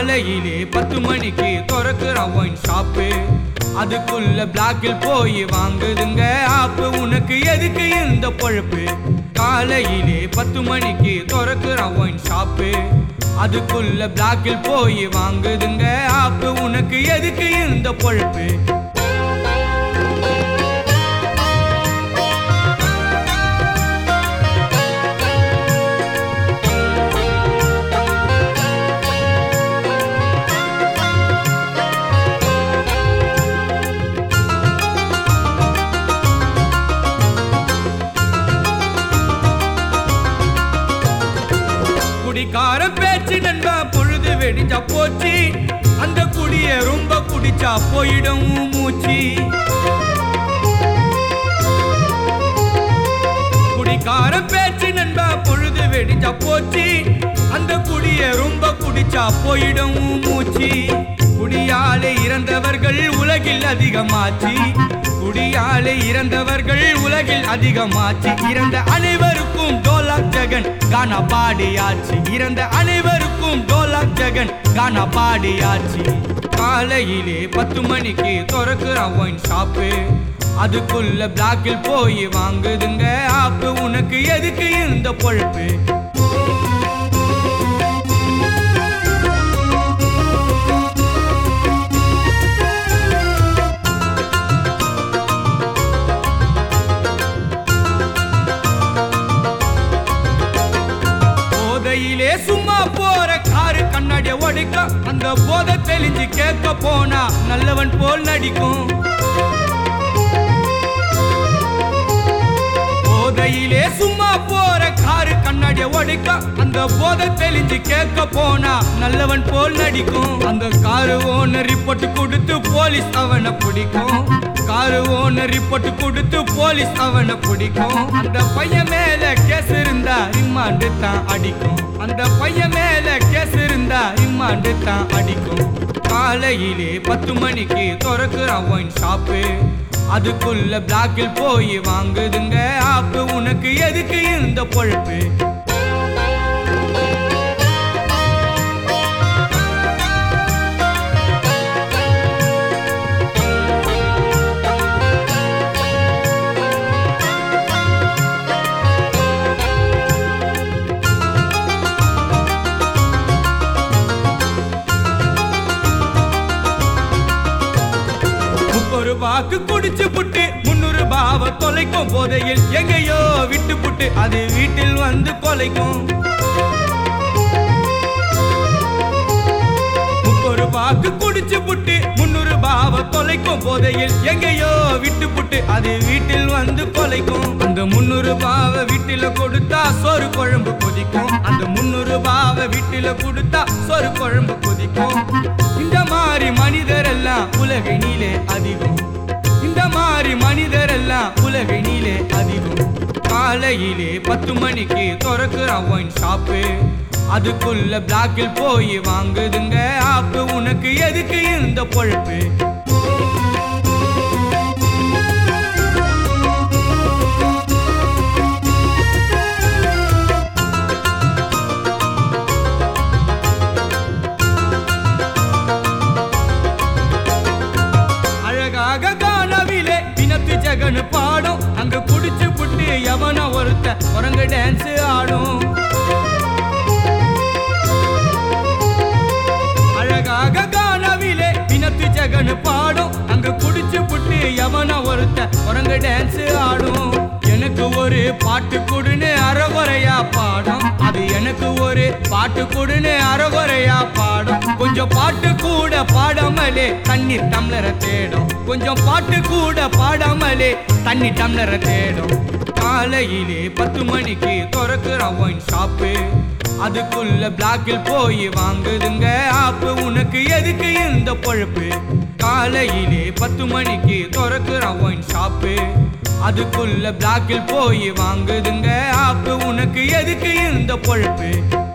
காலையிலே பத்து மணிக்கு திறக்கிற ஒயின் ஷாப்பு அதுக்குள்ள பிளாக்கில் போய் வாங்குதுங்க ஆப்பு உனக்கு எதுக்கு இந்த பொழப்பு காலையிலே பத்து மணிக்கு திறக்கிற ஒயின் ஷாப்பு அதுக்குள்ள பிளாக்கில் போய் வாங்குதுங்க ஆப்பு உனக்கு எதுக்கு இந்த பொழப்பு குடிக்கார பேச்சு நண்பா பொழுது வெடிஞ்சா போச்சு அந்த குடிய ரொம்ப குடிச்சா போயிடும் மூச்சு குடிக்கார பேச்சு நண்பா பொழுது வெடிஞ்சா போச்சு அந்த குடிய ரொம்ப குடிச்சா போயிடும் மூச்சு குடியாலே இறந்தவர்கள் உலகில் அதிகமாச்சு குடியாலே இறந்தவர்கள் உலகில் அதிகமாச்சு இறந்த அனைவருக்கும் டோலாக் ஜெகன் கானா பாடியாச்சு இறந்த அனைவருக்கும் டோலாக் ஜெகன் கானா பாடியாச்சு காலையிலே பத்து மணிக்கு திறக்கிற ஒயின் ஷாப்பு அதுக்குள்ள பிளாக்கில் போய் வாங்குதுங்க ஆப்பு உனக்கு எதுக்கு இந்த பொழப்பு போதையிலே சும்மா போற காரு கண்ணாடிய ஒடிக்க அந்த போதை தெளிஞ்சு கேட்க போனா நல்லவன் போல் நடிக்கும் போதையிலே சும்மா போற காரு கண்ணாடிய ஒடிக்க அந்த போதை தெளிஞ்சு கேட்க போனா நல்லவன் போல் நடிக்கும் அந்த காரு ஓனர் ரிப்போர்ட் கொடுத்து போலீஸ் அவனை பிடிக்கும் காரு ஓனர் ரிப்போர்ட் கொடுத்து போலீஸ் அவனை பிடிக்கும் அந்த பையன் மேல கேஸ் இருந்தா ரிமாண்டு தான் அடிக்கும் அந்த பையன் மேல கேஸ் இருந்தா ரிமாண்டு தான் அடிக்கும் காலையிலே பத்து மணிக்கு திறக்கிற ஒயின் ஷாப்பு அதுக்குள்ள பிளாக்கில் போய் வாங்குதுங்க ஆப்பு உனக்கு எதுக்கு இந்த பொழப்பு முப்பது வாக்கு குடிச்சு புட்டு முன்னூறு பாவ தொலைக்கும் போதையில் எங்கேயோ விட்டு புட்டு அது வீட்டில் வந்து கொலைக்கும் முப்பது வாக்கு குடிச்சு புட்டு முன்னூறு பாவ தொலைக்கும் போதையில் எங்கேயோ விட்டு புட்டு அது வீட்டில் வந்து கொலைக்கும் அந்த முன்னூறு பாவ வீட்டில கொடுத்தா சோறு குழம்பு கொதிக்கும் அந்த முன்னூறு பாவ வீட்டில கொடுத்தா சோறு குழம்பு கொதிக்கும் இந்த மாதிரி மனிதர் எல்லாம் உலகினிலே அதிகம் இந்த மாதிரி மனிதர் எல்லாம் உலகினிலே அதிகம் காலையிலே பத்து மணிக்கு திறக்கிற ஒயின் ஷாப்பு அதுக்குள்ள பிளாக்கில் போய் வாங்குதுங்க ஆப்பு உனக்கு எதுக்கு இந்த பொழப்பு அழகாக காணவிலே இனத்து ஜெகனு பாடும் அங்க குடிச்சு புட்டு எவன ஒருத்த குரங்கு டான்ஸ் ஆடும் அழகாக காணவிலே இனத்து ஜெகனு பாடும் அங்க குடிச்சு புட்டு எவன ஒருத்த குரங்கு டான்ஸ் ஆடும் எனக்கு ஒரு பாட்டு கொடுன்னு அறகுறையா பாடும் அது எனக்கு ஒரு பாட்டு கொடுன்னு அறகுறையா பாடும் கொஞ்சம் பாட்டு கூட பாடாமலே தண்ணீர் டம்ளரை தேடும் கொஞ்சம் பாட்டு கூட பாடாமலே தண்ணி டம்ளரை தேடும் காலையிலே பத்து மணிக்கு திறக்கிற ஒயின் ஷாப்பு அதுக்குள்ள பிளாக்கில் போய் வாங்குதுங்க ஆப்பு உனக்கு எதுக்கு இந்த பொழப்பு காலையிலே பத்து மணிக்கு திறக்கிற ஒயின் ஷாப்பு அதுக்குள்ள பிளாக்கில் போய் வாங்குதுங்க ஆப்பு உனக்கு எதுக்கு இந்த பொழப்பு